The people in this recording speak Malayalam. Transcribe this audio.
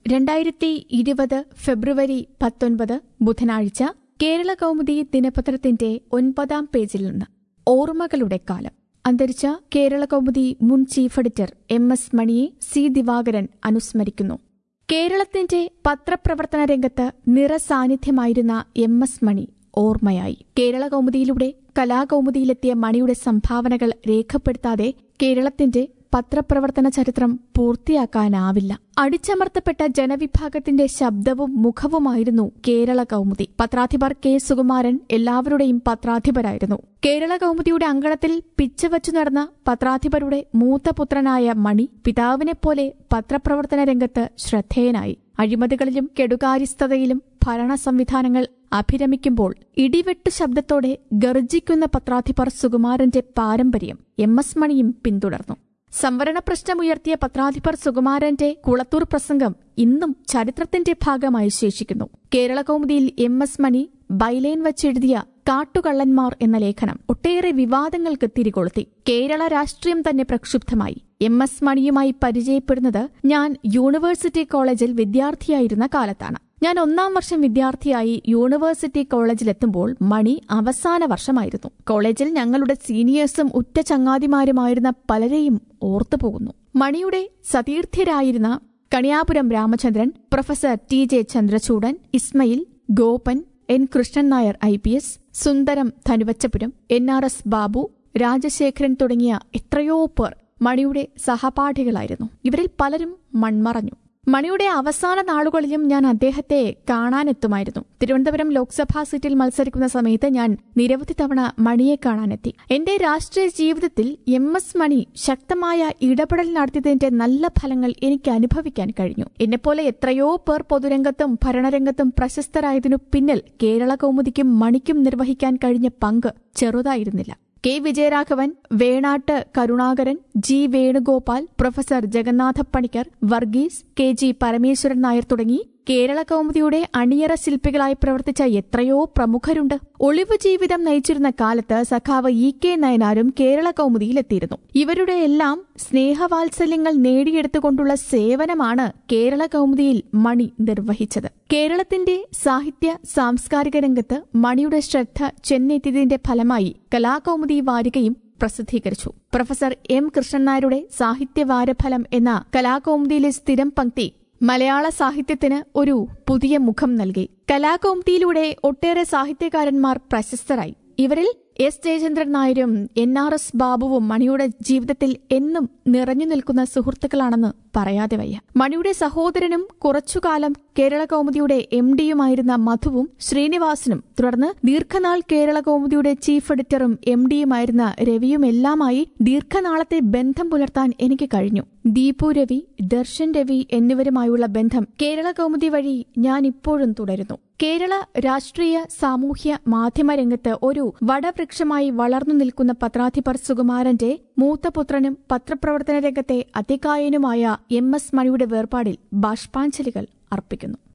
രണ്ടായിരത്തി ഇരുപത് ഫെബ്രുവരി പത്തൊൻപത് ബുധനാഴ്ച കേരള കൗമുദി ദിനപത്രത്തിന്റെ ഒൻപതാം പേജിൽ നിന്ന് ഓർമ്മകളുടെ കാലം അന്തരിച്ച കേരള കൗമുദി മുൻ ചീഫ് എഡിറ്റർ എം എസ് മണിയെ സി ദിവാകരൻ അനുസ്മരിക്കുന്നു കേരളത്തിന്റെ പത്രപ്രവർത്തന രംഗത്ത് നിറസാന്നിധ്യമായിരുന്ന എം എസ് മണി ഓർമ്മയായി കേരള കൗമുദിയിലൂടെ കലാകൗമുദിയിലെത്തിയ മണിയുടെ സംഭാവനകൾ രേഖപ്പെടുത്താതെ കേരളത്തിന്റെ പത്രപ്രവർത്തന ചരിത്രം പൂർത്തിയാക്കാനാവില്ല അടിച്ചമർത്തപ്പെട്ട ജനവിഭാഗത്തിന്റെ ശബ്ദവും മുഖവുമായിരുന്നു കേരള കൗമുദി പത്രാധിപർ കെ സുകുമാരൻ എല്ലാവരുടെയും പത്രാധിപരായിരുന്നു കേരള കൗമുദിയുടെ അങ്കണത്തിൽ പിച്ചവച്ചു നടന്ന പത്രാധിപരുടെ മൂത്ത പുത്രനായ മണി പിതാവിനെപ്പോലെ പത്രപ്രവർത്തന രംഗത്ത് ശ്രദ്ധേയനായി അഴിമതികളിലും കെടുകാര്യസ്ഥതയിലും ഭരണ സംവിധാനങ്ങൾ അഭിരമിക്കുമ്പോൾ ഇടിവെട്ടു ശബ്ദത്തോടെ ഗർജിക്കുന്ന പത്രാധിപർ സുകുമാരന്റെ പാരമ്പര്യം എം എസ് മണിയും പിന്തുടർന്നു സംവരണ പ്രശ്നമുയർത്തിയ പത്രാധിപർ സുകുമാരന്റെ കുളത്തൂർ പ്രസംഗം ഇന്നും ചരിത്രത്തിന്റെ ഭാഗമായി ശേഷിക്കുന്നു കേരള കൗമുദിയിൽ എം എസ് മണി ബൈലൈൻ വച്ചെഴുതിയ കാട്ടുകള്ളന്മാർ എന്ന ലേഖനം ഒട്ടേറെ വിവാദങ്ങൾക്ക് തിരികൊളുത്തി കേരള രാഷ്ട്രീയം തന്നെ പ്രക്ഷുബ്ധമായി എം എസ് മണിയുമായി പരിചയപ്പെടുന്നത് ഞാൻ യൂണിവേഴ്സിറ്റി കോളേജിൽ വിദ്യാർത്ഥിയായിരുന്ന കാലത്താണ് ഞാൻ ഒന്നാം വർഷം വിദ്യാർത്ഥിയായി യൂണിവേഴ്സിറ്റി കോളേജിലെത്തുമ്പോൾ മണി അവസാന വർഷമായിരുന്നു കോളേജിൽ ഞങ്ങളുടെ സീനിയേഴ്സും ഉറ്റ ചങ്ങാതിമാരുമായിരുന്ന പലരെയും ഓർത്തുപോകുന്നു മണിയുടെ സതീർത്ഥ്യരായിരുന്ന Kaniyapuram Ramachandran professor T J Chandrachoodan Ismail Gopan N Krishnan Nair I P S Sundaram Dhanuvachapuram N R S Babu Rajasekharan തുടങ്ങിയ എത്രയോ പേർ മണിയുടെ സഹപാഠികളായിരുന്നു ഇവരിൽ പലരും മൺമറഞ്ഞു മണിയുടെ അവസാന നാളുകളിലും ഞാൻ അദ്ദേഹത്തെ കാണാനെത്തുമായിരുന്നു തിരുവനന്തപുരം ലോക്സഭാ സീറ്റിൽ മത്സരിക്കുന്ന സമയത്ത് ഞാൻ നിരവധി തവണ മണിയെ കാണാനെത്തി എന്റെ രാഷ്ട്രീയ ജീവിതത്തിൽ എം എസ് മണി ശക്തമായ ഇടപെടൽ നടത്തിയതിന്റെ നല്ല ഫലങ്ങൾ എനിക്ക് അനുഭവിക്കാൻ കഴിഞ്ഞു എന്നെപ്പോലെ എത്രയോ പേർ പൊതുരംഗത്തും ഭരണരംഗത്തും പ്രശസ്തരായതിനു പിന്നിൽ കേരള കൗമുദിക്കും മണിക്കും നിർവഹിക്കാൻ കഴിഞ്ഞ പങ്ക് ചെറുതായിരുന്നില്ല K Vijayaraghavan Venattu Karunakaran G Venugopal professor Jagannatha Panicker Varghese K G Parameswaran Nair തുടങ്ങി കേരള കൗമുദിയുടെ അണിയറ ശില്പികളായി പ്രവർത്തിച്ച എത്രയോ പ്രമുഖരുണ്ട് ഒളിവ് ജീവിതം നയിച്ചിരുന്ന കാലത്ത് സഖാവ് ഇ കെ നയനാരും കേരള കൗമുദിയിലെത്തിയിരുന്നു ഇവരുടെ എല്ലാം സ്നേഹവാത്സല്യങ്ങൾ നേടിയെടുത്തുകൊണ്ടുള്ള സേവനമാണ് കേരള കൗമുദിയിൽ മണി നിർവഹിച്ചത് കേരളത്തിന്റെ സാഹിത്യ സാംസ്കാരിക രംഗത്ത് മണിയുടെ ശ്രദ്ധ ചെന്നെത്തിയതിന്റെ ഫലമായി കലാകൗമുദി വാരികയും പ്രസിദ്ധീകരിച്ചു പ്രൊഫസർ എം കൃഷ്ണൻ നായരുടെ സാഹിത്യവാരഫലം എന്ന കലാകൗമുദിയിലെ സ്ഥിരം പങ്ക്തി മലയാള സാഹിത്യത്തിന് ഒരു പുതിയ മുഖം നൽകി കലാകൗമുദിയിലൂടെ ഒട്ടേറെ സാഹിത്യകാരന്മാർ പ്രശസ്തരായി ഇവരിൽ എസ് ജയചന്ദ്രൻ നായരും എൻ ആർ എസ് ബാബുവും മണിയുടെ ജീവിതത്തിൽ എന്നും നിറഞ്ഞു നിൽക്കുന്ന സുഹൃത്തുക്കളാണെന്ന് പറയാതെ വയ്യ മണിയുടെ സഹോദരനും കുറച്ചുകാലം കേരള കൗമുദിയുടെ എം ഡിയുമായിരുന്ന മധുവും ശ്രീനിവാസനും തുടർന്ന് ദീർഘനാൾ കേരള കൗമുദിയുടെ ചീഫ് എഡിറ്ററും എം ഡിയുമായിരുന്ന രവിയുമെല്ലാമായി ദീർഘനാളത്തെ ബന്ധം പുലർത്താൻ എനിക്ക് കഴിഞ്ഞു ദീപു രവി ദർശൻ രവി എന്നിവരുമായുള്ള ബന്ധം കേരള കൗമുദി വഴി ഞാൻ ഇപ്പോഴും തുടരുന്നു കേരള രാഷ്ട്രീയ സാമൂഹ്യ മാധ്യമരംഗത്ത് ഒരു വടവൃക്ഷമായി വളർന്നു നിൽക്കുന്ന പത്രാധിപർ സുകുമാരന്റെ മൂത്തപുത്രനും പത്രപ്രവർത്തന രംഗത്തെ അതികായനുമായ എം എസ് മണിയുടെ വേർപാടിൽ ബാഷ്പാഞ്ജലികൾ അർപ്പിക്കുന്നു